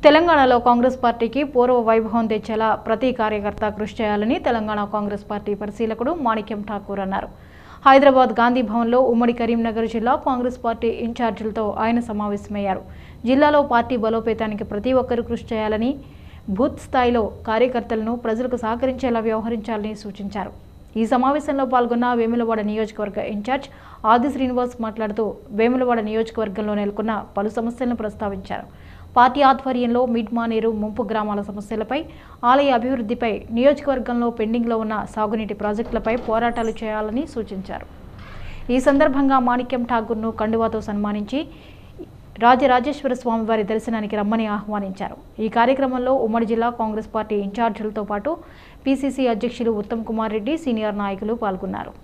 తెలంగాణలో కాంగ్రెస్ పార్టీకి పూర్వ వైభవం తెచ్చేలా ప్రతి కార్యకర్త కృషి చేయాలని తెలంగాణ కాంగ్రెస్ పార్టీ పరిశీలకుడు మాణిక్యం ఠాకూర్ అన్నారు హైదరాబాద్ గాంధీ భవన్లో ఉమ్మడి కరీంనగర్ జిల్లా కాంగ్రెస్ పార్టీ ఇన్ఛార్జీలతో ఆయన సమావేశమయ్యారు జిల్లాలో పార్టీ బలోపేతానికి ప్రతి ఒక్కరూ కృషి చేయాలని బూత్ స్థాయిలో కార్యకర్తలను ప్రజలకు సహకరించేలా వ్యవహరించాలని సూచించారు ఈ సమావేశంలో పాల్గొన్న వేములవాడ నియోజకవర్గ ఇన్ఛార్జ్ ఆది శ్రీనివాస్ మాట్లాడుతూ వేములవాడ నియోజకవర్గంలో నెలకొన్న పలు సమస్యలను ప్రస్తావించారు పార్టీ ఆధ్వర్యంలో మిడ్ మానేరు ముంపు గ్రామాల సమస్యలపై ఆలయ అభివృద్ధిపై నియోజకవర్గంలో పెండింగ్లో ఉన్న సాగునీటి ప్రాజెక్టులపై పోరాటాలు చేయాలని సూచించారు ఈ సందర్భంగా మాణిక్యం ఠాగూర్ను కండువాతో సన్మానించి రాజరాజేశ్వర స్వామి వారి దర్శనానికి రమ్మని ఆహ్వానించారు ఈ కార్యక్రమంలో ఉమ్మడి జిల్లా కాంగ్రెస్ పార్టీ ఇన్ఛార్జీలతో పాటు పీసీసీ అధ్యక్షులు ఉత్తమ్ కుమార్ రెడ్డి సీనియర్ నాయకులు పాల్గొన్నారు